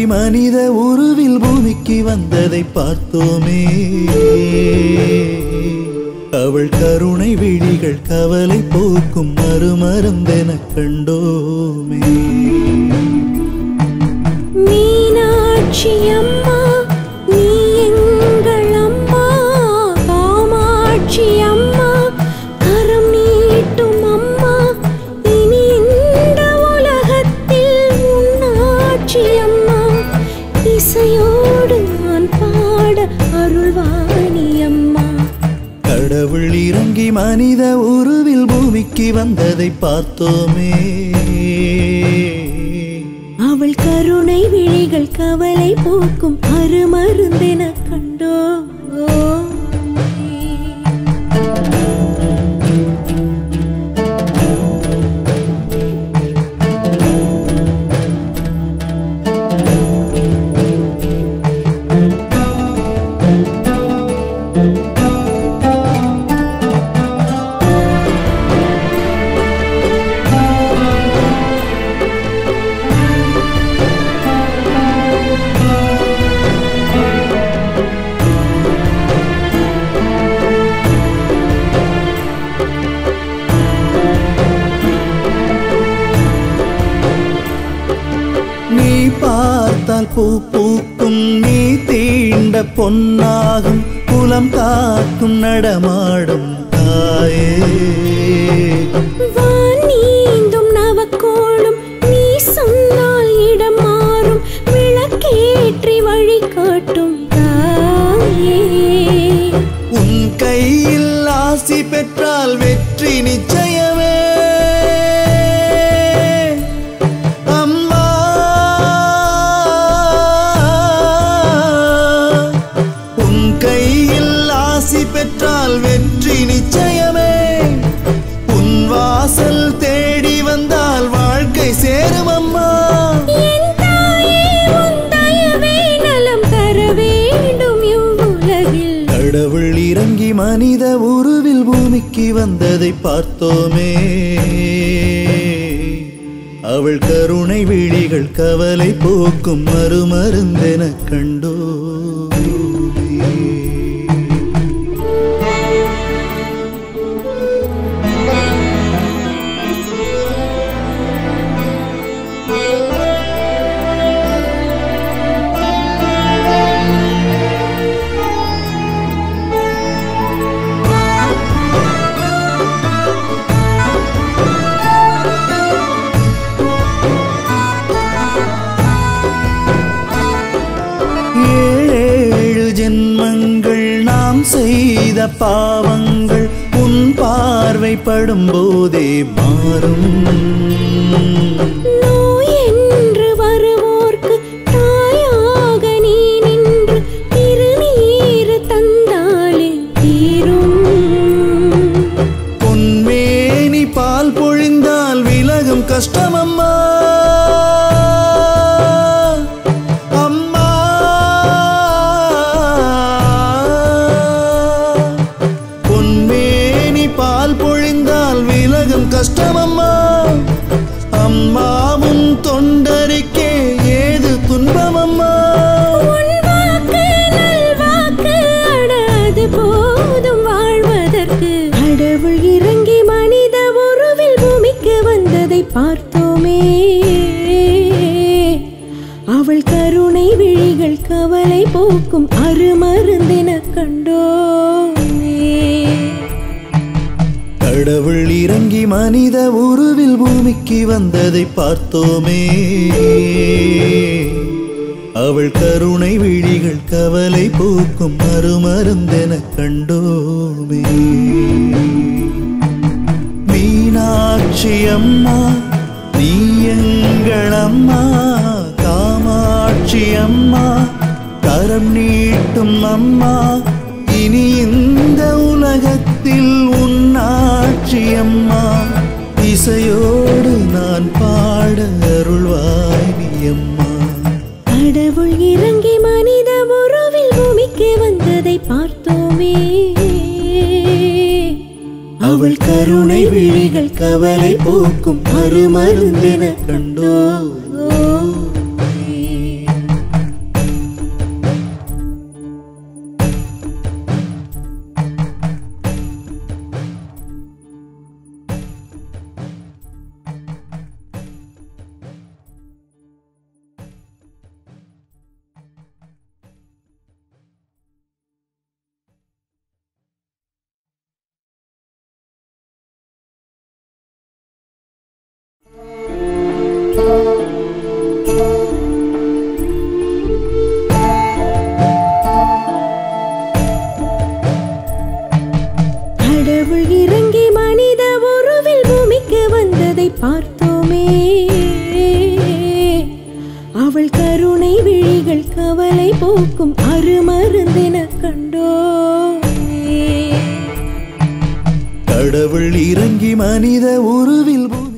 மனித உருவில் பூமிக்கு வந்ததை பார்த்தோமே அவள் கருணை விழிகள் கவலை போக்கும் மறுமருந்தென கண்டோமே மீனாட்சி அம்மா நீ எங்கள் அம்மா காமாட்சி அம்மா கரம் நீட்டும் அம்மா இனி இந்த உலகத்தில் உன்னாட்சி அம்மா இசையோடு நான் பாட அருள்வாணி அம்மா கடவுள் இறங்கி மனித உருவில் பூமிக்கு வந்ததை பார்த்தோமே அவள் கருணை விழிகள் கவலை போக்கும் அருமருந்தென கண்டோ நீ பார்த்தால் பூ பூக்கும் நீ தீண்ட பொன்னாகும் குலம் காக்கும் நடமாடும் தாயே வான் நீந்தும் நவக்கோளும் நீ சொன்னால் இடம் மாறும் விளக்கேற்றி வழி காட்டும் தாயே உன் கையில் ஆசி பெற்றால் வெற்றி நிச்சயமே அம்மா உன் கையில் ஆசி பெற்றால் வெற்றி நிச்சயமே உன் வாசல் தேடி வந்தால் வாழ்க்கை சேரும் அம்மா என் தாயே உன் தயவே நலம் தர வேண்டும் இவ்வுலகில் கடவுள் இறங்கி மனித உருவில் பூமிக்கு வந்ததை பார்த்தோமே அவள் கருணை விழிகள் கவலை போக்கும் மறுமருந்தென கண்டோமே ஏழு ஜென்மங்கள் நாம் செய்த பாவங்கள் உன் பார்வைப்படும் போதே மாறும் நோய் என்று வருவோர்க்கு தாயாக நீ நின்று திருநீர் தந்தாலே தீரும் பொன்மேனி பால் பொழிந்தால் விலகும் கஷ்டம் அம்மா அம்மா பொன்மேனி பால் பொழிந்தால் விலகும் கஷ்டம் அம்மா அம்மாவும் தொண்டருக்கே ஏது துன்பம் அம்மா உன் வாக்கு நல்வாக்கு அட அது போதும் வாழ்வதற்கு கடவுள் இறங்கி மனித உருவில் பூமிக்கு வந்ததை பார்த்தோமே அவள் கருணை விழிகள் கவலை போக்கும் அருமருந்தின கண்டோமே கடவுள் இறங்கி மனித உருவில் பூமிக்கு வந்ததை பார்த்தோமே அவள் கருணை விழிகள் கவலை போக்கும் மறுமருந்தென கண்டோமே மீனாட்சி அம்மா நீ எங்கள் அம்மா காமாட்சி அம்மா கரம் நீட்டும் அம்மா இனி இந்த உலகத்தில் உன்னாட்சி அம்மா இசையோடு நான் பாட அருள்வாய் நீ அம்மா கடவுள் இறங்கி மனித உருவில் பூமிக்கு வந்ததை பார்த்தோமே அவள் கருணை விழிகள் கவலை போக்கும் மறுமருந்தென கண்டோ ஓ பார்த்தோமே அவள் கருணை விழிகள் கவலை போக்கும் அருமருந்தென கண்டோமே கடவுள் இறங்கி மனித உருவில் பூ-